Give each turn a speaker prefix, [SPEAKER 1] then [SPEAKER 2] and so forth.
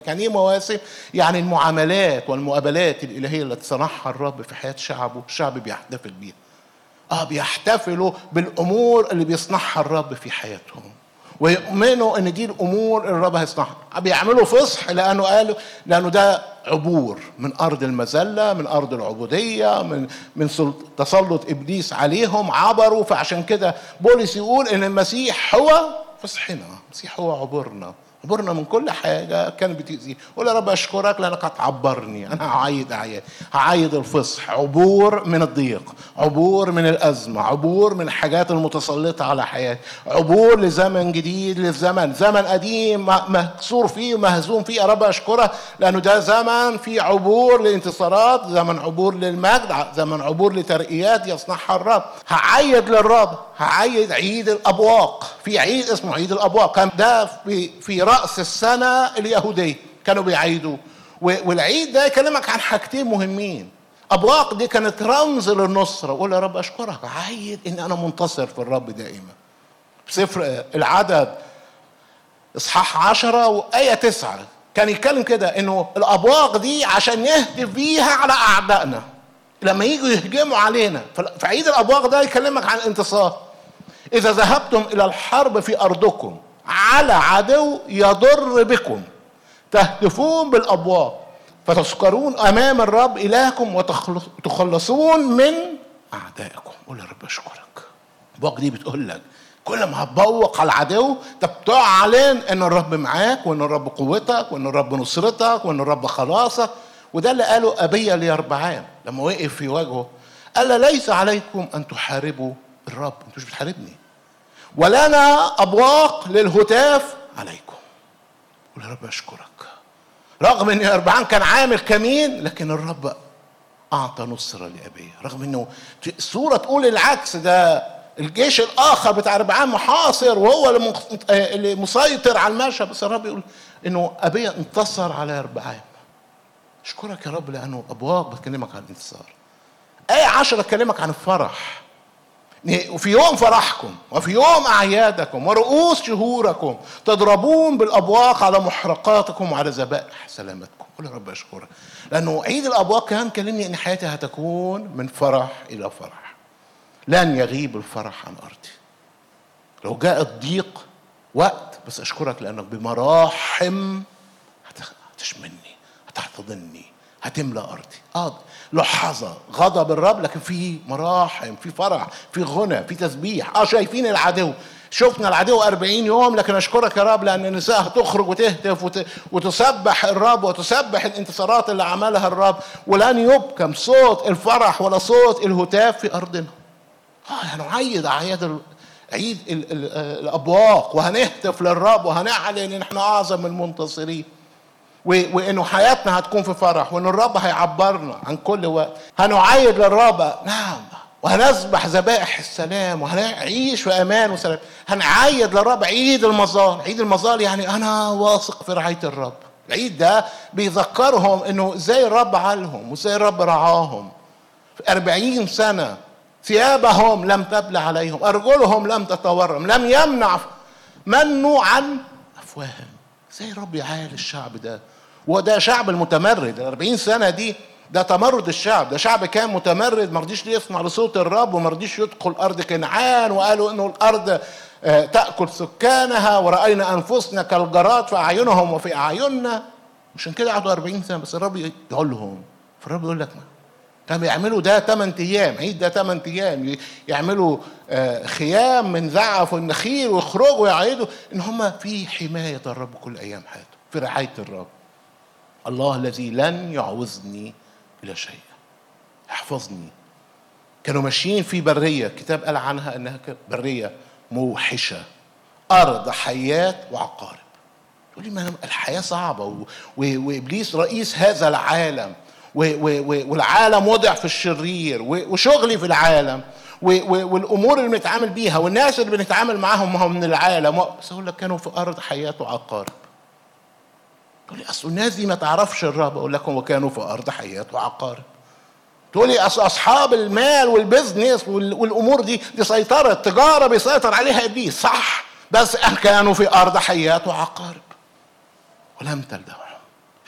[SPEAKER 1] يعني ايه مواسم؟ يعني المعاملات والمقابلات الالهيه التي صنعها الرب في حياه شعبه، الشعب بيحتفل بيها. اه بيحتفلوا بالامور اللي بيصنعها الرب في حياتهم. ويؤمنوا ان دي الامور اللي الرب هيصنعها. بيعملوا فصح لانه قالوا لانه ده عبور من ارض المذله، من ارض العبوديه، من من تسلط ابليس عليهم عبروا فعشان كده بولس يقول ان المسيح هو فصحنا، المسيح هو عبورنا. عبرنا من كل حاجه كانت بتاذي قول يا رب اشكرك لانك هتعبرني انا هعيد اعياد هعيد الفصح عبور من الضيق عبور من الازمه عبور من الحاجات المتسلطه على حياتي عبور لزمن جديد لزمن زمن قديم مكسور فيه ومهزوم فيه يا رب اشكرك لانه ده زمن فيه عبور لانتصارات زمن عبور للمجد زمن عبور لترقيات يصنعها الرب هعيد للرب هعيد عيد الابواق في عيد اسمه عيد الابواق كان ده في في راس السنه اليهوديه كانوا بيعيدوا والعيد ده يكلمك عن حاجتين مهمين ابواق دي كانت رمز للنصره قول يا رب اشكرك عيد ان انا منتصر في الرب دائما سفر العدد اصحاح عشرة وآية تسعة كان يتكلم كده انه الابواق دي عشان نهتف بيها على اعدائنا لما يجوا يهجموا علينا فعيد الابواق ده يكلمك عن الانتصار اذا ذهبتم الى الحرب في ارضكم على عدو يضر بكم تهتفون بالابواق فتذكرون امام الرب الهكم وتخلصون من اعدائكم قول يا رب اشكرك الابواق دي بتقول لك كل ما هتبوق على العدو انت بتعلن ان الرب معاك وان الرب قوتك وان الرب نصرتك وان الرب خلاصك وده اللي قاله ابي ليربعام لما وقف في وجهه قال ليس عليكم ان تحاربوا الرب انتوا مش بتحاربني ولنا ابواق للهتاف عليكم قول يا رب اشكرك رغم ان اربعان كان عامل كمين لكن الرب اعطى نصره لابيه رغم انه الصوره تقول العكس ده الجيش الاخر بتاع اربعان محاصر وهو اللي مسيطر على المشهد بس الرب يقول انه ابيه انتصر على اربعان اشكرك يا رب لانه ابواق بتكلمك عن الانتصار ايه عشرة تكلمك عن الفرح وفي يوم فرحكم وفي يوم أعيادكم ورؤوس شهوركم تضربون بالأبواق على محرقاتكم وعلى ذبائح سلامتكم قول يا رب أشكرك لأنه عيد الأبواق كان كلمني أن حياتي هتكون من فرح إلى فرح لن يغيب الفرح عن أرضي لو جاء الضيق وقت بس أشكرك لأنك بمراحم هتشملني هتحتضني هتملى أرضي آه لحظة غضب الرب لكن في مراحم في فرح في غنى في تسبيح اه شايفين العدو شفنا العدو أربعين يوم لكن أشكرك يا رب لأن النساء هتخرج وتهتف وت... وتسبح الرب وتسبح الانتصارات اللي عملها الرب ولن يبكم صوت الفرح ولا صوت الهتاف في أرضنا آه هنعيد أعياد ال... عيد ال... ال... الأبواق وهنهتف للرب وهنعلن إن احنا أعظم المنتصرين وانه حياتنا هتكون في فرح وان الرب هيعبرنا عن كل وقت هنعيد للرب نعم وهنذبح ذبائح السلام وهنعيش في امان وسلام هنعيد للرب عيد المظال عيد المظال يعني انا واثق في رعايه الرب العيد ده بيذكرهم انه ازاي الرب عالهم وازاي الرب رعاهم في أربعين سنة ثيابهم لم تبل عليهم أرجلهم لم تتورم لم يمنع منه عن أفواههم ازاي الرب يعال الشعب ده وده شعب المتمرد ال 40 سنه دي ده تمرد الشعب ده شعب كان متمرد ما رضيش يسمع لصوت الرب وما رضيش يدخل ارض كنعان وقالوا انه الارض تاكل سكانها وراينا انفسنا كالجراد في اعينهم وفي اعيننا عشان كده قعدوا 40 سنه بس الرب يقول لهم فالرب يقول لك كانوا بيعملوا ده 8 ايام عيد ده 8 ايام يعملوا خيام من زعف والنخيل ويخرجوا ويعيدوا ان هم في حمايه الرب كل ايام حياتهم في رعايه الرب الله الذي لن يعوزني الى شيء يحفظني كانوا ماشيين في بريه الكتاب قال عنها انها بريه موحشه ارض حيات وعقارب تقول لي ما الحياه صعبه وابليس رئيس هذا العالم والعالم وضع في الشرير وشغلي في العالم والامور اللي بنتعامل بيها والناس اللي بنتعامل معاهم هم من العالم بس اقول لك كانوا في ارض حياه وعقارب تقول لي اصل الناس دي ما تعرفش الرب اقول لكم وكانوا في ارض حياه وعقارب تقول لي اصل اصحاب المال والبزنس والامور دي دي سيطره تجاره بيسيطر عليها ابليس صح بس كانوا في ارض حياه وعقارب ولم تلدوا